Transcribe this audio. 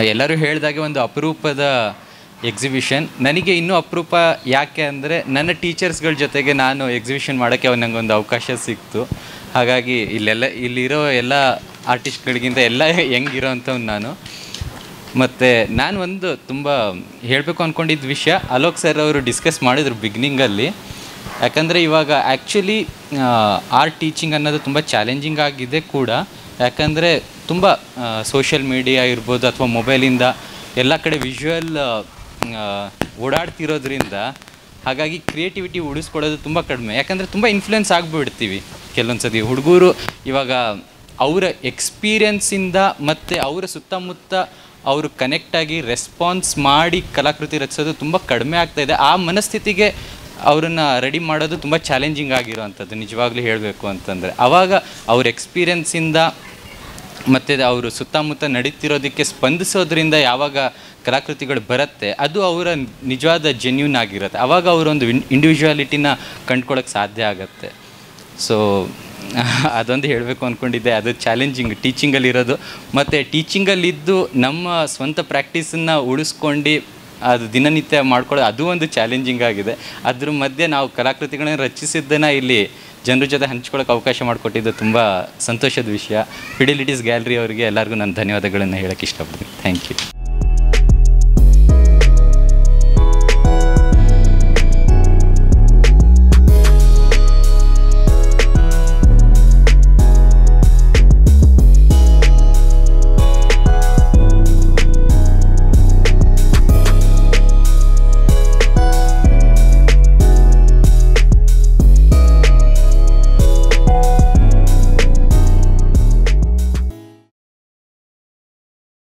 ಎಲ್ಲರೂ ಹೇಳಿದಾಗೆ ಒಂದು ಅಪರೂಪದ ಎಕ್ಸಿಬಿಷನ್ ನನಗೆ ಇನ್ನೂ ಅಪರೂಪ ಯಾಕೆ ಅಂದರೆ ನನ್ನ ಟೀಚರ್ಸ್ಗಳ ಜೊತೆಗೆ ನಾನು ಎಕ್ಸಿಬಿಷನ್ ಮಾಡೋಕ್ಕೆ ಅವಾಗ ನನಗೊಂದು ಅವಕಾಶ ಸಿಕ್ತು ಹಾಗಾಗಿ ಇಲ್ಲೆಲ್ಲ ಇಲ್ಲಿರೋ ಎಲ್ಲ ಆರ್ಟಿಸ್ಟ್ಗಳಿಗಿಂತ ಎಲ್ಲ ಹೆಂಗಿರೋ ಅಂಥವ್ನು ನಾನು ಮತ್ತು ನಾನು ಒಂದು ತುಂಬ ಹೇಳಬೇಕು ಅಂದ್ಕೊಂಡಿದ್ದ ವಿಷಯ ಅಲೋಕ್ ಸರ್ ಅವರು ಡಿಸ್ಕಸ್ ಮಾಡಿದ್ರು ಬಿಗ್ನಿಂಗಲ್ಲಿ ಯಾಕಂದರೆ ಇವಾಗ ಆ್ಯಕ್ಚುಲಿ ಆರ್ಟ್ ಟೀಚಿಂಗ್ ಅನ್ನೋದು ತುಂಬ ಚಾಲೆಂಜಿಂಗ್ ಆಗಿದೆ ಕೂಡ ಯಾಕಂದರೆ ತುಂಬ ಸೋಷಿಯಲ್ ಮೀಡಿಯಾ ಇರ್ಬೋದು ಅಥವಾ ಮೊಬೈಲಿಂದ ಎಲ್ಲ ಕಡೆ ವಿಜುವಲ್ ಓಡಾಡ್ತಿರೋದ್ರಿಂದ ಹಾಗಾಗಿ ಕ್ರಿಯೇಟಿವಿಟಿ ಉಳಿಸ್ಕೊಳ್ಳೋದು ತುಂಬ ಕಡಿಮೆ ಯಾಕಂದರೆ ತುಂಬ ಇನ್ಫ್ಲುಯೆನ್ಸ್ ಆಗಿಬಿಡ್ತೀವಿ ಕೆಲವೊಂದು ಸತಿ ಹುಡುಗರು ಇವಾಗ ಅವರ ಎಕ್ಸ್ಪೀರಿಯನ್ಸಿಂದ ಮತ್ತು ಅವರ ಸುತ್ತಮುತ್ತ ಅವರು ಕನೆಕ್ಟಾಗಿ ರೆಸ್ಪಾನ್ಸ್ ಮಾಡಿ ಕಲಾಕೃತಿ ರಚಿಸೋದು ತುಂಬ ಕಡಿಮೆ ಆಗ್ತಾ ಇದೆ ಆ ಮನಸ್ಥಿತಿಗೆ ಅವರನ್ನು ರೆಡಿ ಮಾಡೋದು ತುಂಬ ಚಾಲೆಂಜಿಂಗ್ ಆಗಿರೋವಂಥದ್ದು ನಿಜವಾಗ್ಲೂ ಹೇಳಬೇಕು ಅಂತಂದರೆ ಆವಾಗ ಅವ್ರ ಎಕ್ಸ್ಪೀರಿಯನ್ಸಿಂದ ಮತ್ತು ಅವರು ಸುತ್ತಮುತ್ತ ನಡೀತಿರೋದಕ್ಕೆ ಸ್ಪಂದಿಸೋದ್ರಿಂದ ಯಾವಾಗ ಕಲಾಕೃತಿಗಳು ಬರುತ್ತೆ ಅದು ಅವರ ನಿಜವಾದ ಜೆನ್ಯೂನ್ ಆಗಿರುತ್ತೆ ಆವಾಗ ಅವರೊಂದು ಇಂಡಿವಿಜುವಾಲಿಟಿನ ಕಂಡ್ಕೊಳ್ಳೋಕ್ಕೆ ಸಾಧ್ಯ ಆಗುತ್ತೆ ಸೊ ಅದೊಂದು ಹೇಳಬೇಕು ಅಂದ್ಕೊಂಡಿದ್ದೆ ಅದು ಚಾಲೆಂಜಿಂಗ್ ಟೀಚಿಂಗಲ್ಲಿರೋದು ಮತ್ತು ಟೀಚಿಂಗಲ್ಲಿದ್ದು ನಮ್ಮ ಸ್ವಂತ ಪ್ರಾಕ್ಟೀಸನ್ನು ಉಳಿಸ್ಕೊಂಡು ಅದು ದಿನನಿತ್ಯ ಮಾಡ್ಕೊಳ್ಳೋದು ಅದು ಒಂದು ಚಾಲೆಂಜಿಂಗ್ ಆಗಿದೆ ಅದ್ರ ಮಧ್ಯೆ ನಾವು ಕಲಾಕೃತಿಗಳನ್ನ ರಚಿಸಿದ್ದನ್ನು ಇಲ್ಲಿ ಜನರ ಜೊತೆ ಹಂಚ್ಕೊಳ್ಳೋಕೆ ಅವಕಾಶ ಮಾಡಿಕೊಟ್ಟಿದ್ದು ತುಂಬ ಸಂತೋಷದ ವಿಷಯ ಫಿಡಿಲಿಟೀಸ್ ಗ್ಯಾಲರಿ ಅವರಿಗೆ ಎಲ್ಲರಿಗೂ ನಾನು ಧನ್ಯವಾದಗಳನ್ನು ಹೇಳೋಕ್ಕೆ ಇಷ್ಟಪಡ್ತೀನಿ ಥ್ಯಾಂಕ್ ಯು